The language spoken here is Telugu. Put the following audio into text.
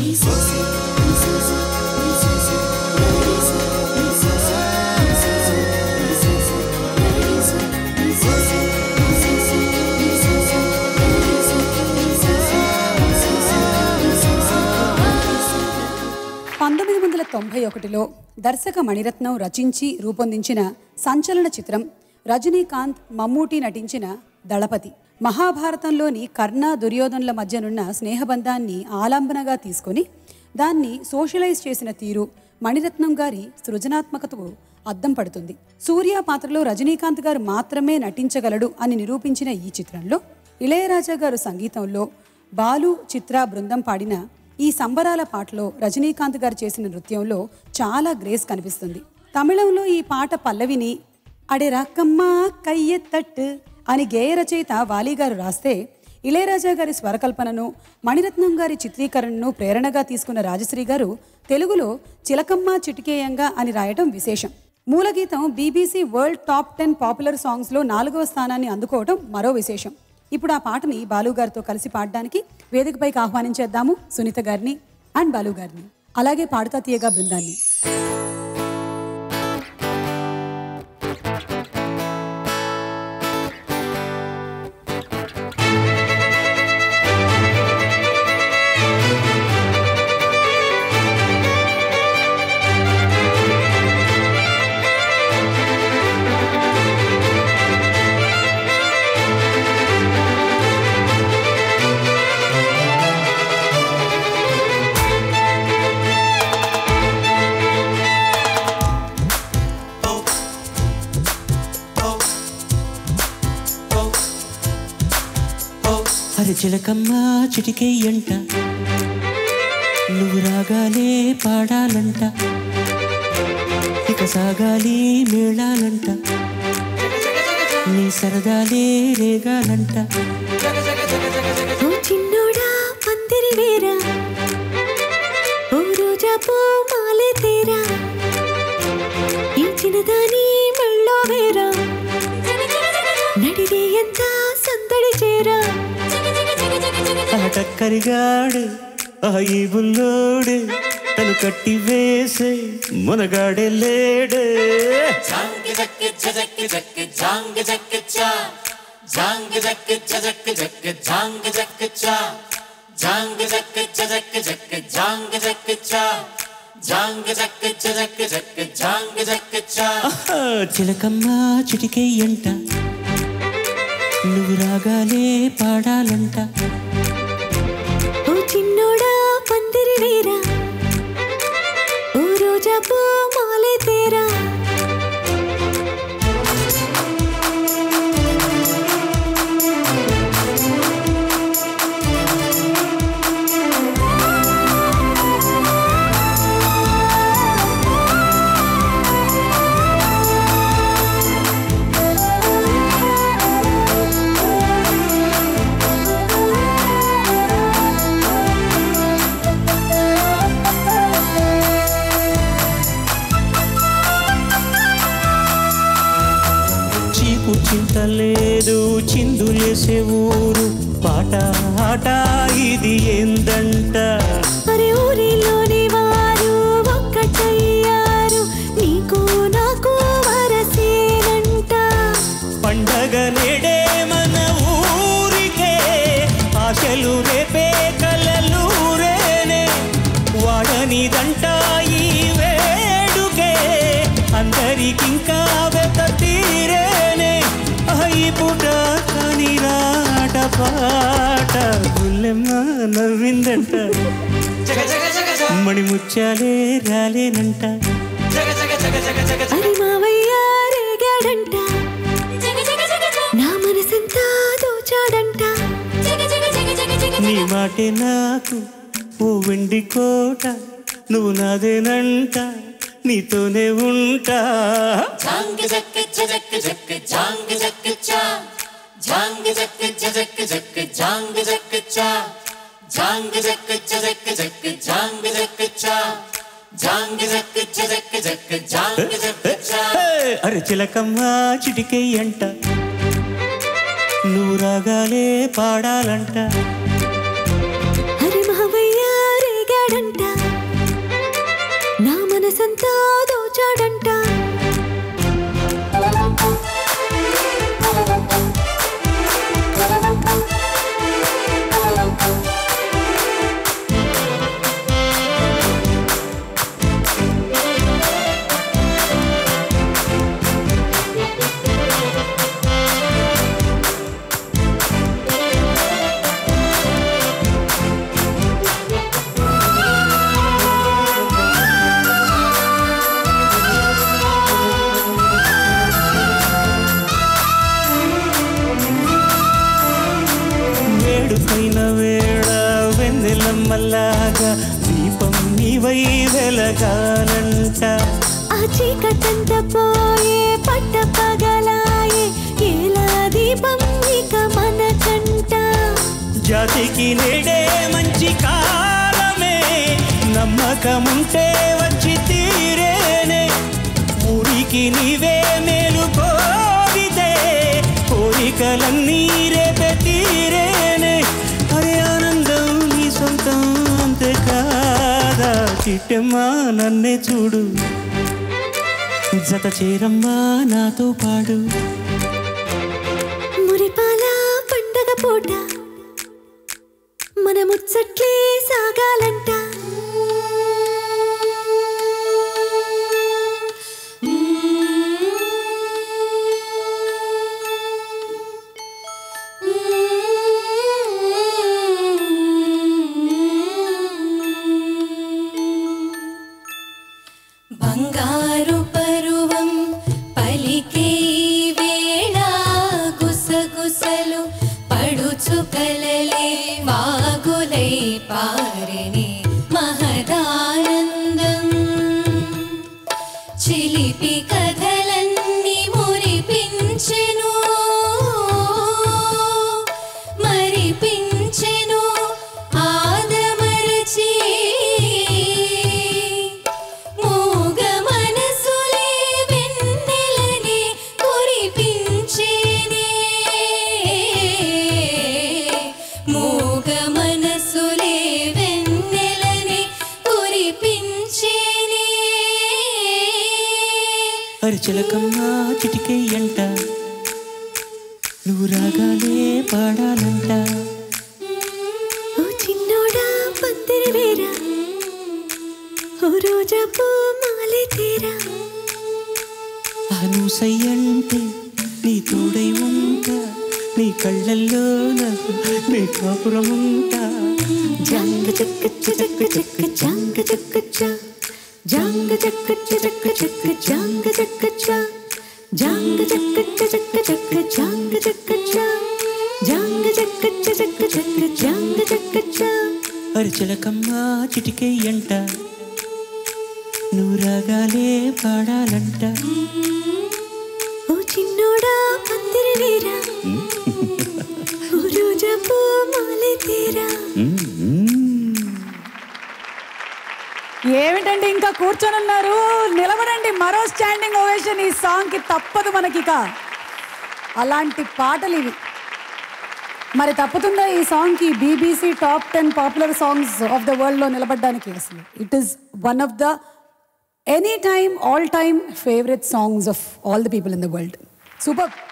పంతొమ్మిది వందల తొంభై ఒకటిలో దర్శక మణిరత్నం రచించి రూపొందించిన సంచలన చిత్రం రజనీకాంత్ మమ్మూటి నటించిన దళపతి మహాభారతంలోని కర్ణ దుర్యోధనుల మధ్యనున్న స్నేహబంధాన్ని ఆలంబనగా తీసుకొని దాన్ని సోషలైజ్ చేసిన తీరు మణిరత్నం గారి సృజనాత్మకతకు అద్దం పడుతుంది సూర్య పాత్రలో రజనీకాంత్ గారు మాత్రమే నటించగలడు అని నిరూపించిన ఈ చిత్రంలో ఇళయరాజా గారు సంగీతంలో బాలు చిత్ర బృందం పాడిన ఈ సంబరాల పాటలో రజనీకాంత్ గారు చేసిన నృత్యంలో చాలా గ్రేస్ కనిపిస్తుంది తమిళంలో ఈ పాట పల్లవిని అడే రక్కమ్మ కయ్యెత్తట్టు అని గేయ రచయిత వాలి గారు రాస్తే ఇళయరాజా గారి స్వరకల్పనను మణిరత్నం గారి చిత్రీకరణను ప్రేరణగా తీసుకున్న రాజశ్రీ గారు తెలుగులో చిలకమ్మ చిటికేయంగా అని రాయటం విశేషం మూలగీతం BBC world top ten popular సాంగ్స్లో నాలుగవ స్థానాన్ని అందుకోవటం మరో విశేషం ఇప్పుడు ఆ పాటని బాలు గారితో కలిసి పాడడానికి వేదికపైకి ఆహ్వానించేద్దాము సునీత గారిని అండ్ బాలు గారిని అలాగే పాడుతా తీయగా బృందాన్ని అరే చిలకమ్మ చిటికేయంట నువ్వు రాగాలే పాడాలంట ఇక సాగాలి మేళాలంట నీ సరదాలే రేగాలంట ఓ చిన్నోడా పందిరి వేరా ఓ రోజా పూ మాలే తేరా ఈ చిన్నదాని మెళ్ళో వేరా నడిదే ఎంత సందడి చేరా ఆ టక్కరిగాడు ఆ ఈ బుల్లోడు తను కట్టి వేసే మునగాడే లేడే ఆహా, చిలకమ్మ చిటికేయంట నువ్వు రాగాలే పాడాలంట ఓ చిన్నోడా పందిరి వేరా ఓ రోజా పూ మాలే తేరా చీపు చింత లేదు చిందులేసే ఊరు పాట ఆట ఇది ఏందంట మరి ఊరిలోని వారు ఒక్కటయ్యారు నీకు నాకు వరసేనంట పండగ నేడే మన ఊరికే ఆశలు రేపే కలలు రేనే వాడనిదంట ఈ వేడుకే అందరికింకా వెత తీరేనే ఈ పుట కాని రాట పాట గుల్లెమ్మ నవ్విందంట మణి ముచ్చాలే రాలేనంట అది మావయ్య రేగాడంట నా మనసంతా దోచాడంట నీ మాటే నాకు ఓ వెండి కోట నువ్వు నాదేనంట నీతోనే ఉంటా హే, అరే చిలకమ్మ చిటికెయ్యంట నువ్వు రాగాలే పాడాలంట హరి మావయ్య రేగాడంట బొమ్మల్లాగా దీపం నీవై వెలగాలంట ఆ చీకటంత పోయే పట్ట పగలాయే ఎలా దీపం ఇక మన కంట జాతికి నేడే మంచి కాలమే నమ్మకముంటే వచ్చి తీరేనే ఊరికి నీవే మేలు కోరితే కోరికలన్నీ రేపే తీరేనే అరే ఆనందం నీ సొంతం అంతే కాదా చిట్టమ్మా నన్నే చూడు జత చేరమ్మా నాతో పాడు మురిపాల పండగ పూట మన ముచ్చట్లే సాగాలంట బంగారు పరువం పలికే ఈ వేళ గుసగుసలు పడుచు కలలే వాగులై పారిని మహదానందం చిలిపి కథలన్నీ మురిపించెను మరిపించెను ఆదమరచి మూగ మనసులే వెన్నెలని కురిపించేనే మూగ మనసులే వెన్నెలని కురిపించేనే అరిచిలకమ్మా చిటికెయ్యంట నువ్వు రాగాలే పాడాలంట ఓ చిన్నోడా పందిరి వేరా ఓ రోజా పూ మాలే తీరా అనూసయ్యంటే నీ తోడై ఉంటా నీ కళ్ళల్లో నాకు నీ కాపురం ఉంటా జంగ చక్క చక్క చక్క జంగ చక్క చ జంగ చక్క చక్క చక్క జంగ చక్క చ జంగ చక్క చక్క చక్క జంగ చక్క చ జంగ చక్క చక్క చక్క జంగ చక్క చ అరిచిలకమ్మా చిటికెయ్యంట నువ్వు రాగాలే పాడాలంట ఓ చిన్నోడా పందిరి వేరా ఓ రోజా పూ మాలే తీరా ఏమిటండి ఇంకా కూర్చొని ఉన్నారు నిలబడండి మరో స్టాండింగ్ ఓవేషన్ ఈ సాంగ్ కి తప్పదు మనకిక అలాంటి పాటలు ఇవి మరి తప్పుతుందా ఈ సాంగ్ కి BBC top ten popular songs of the world లో నిలబడడానికి అసలు it is one of the any time all time favourite songs of all the people in the world super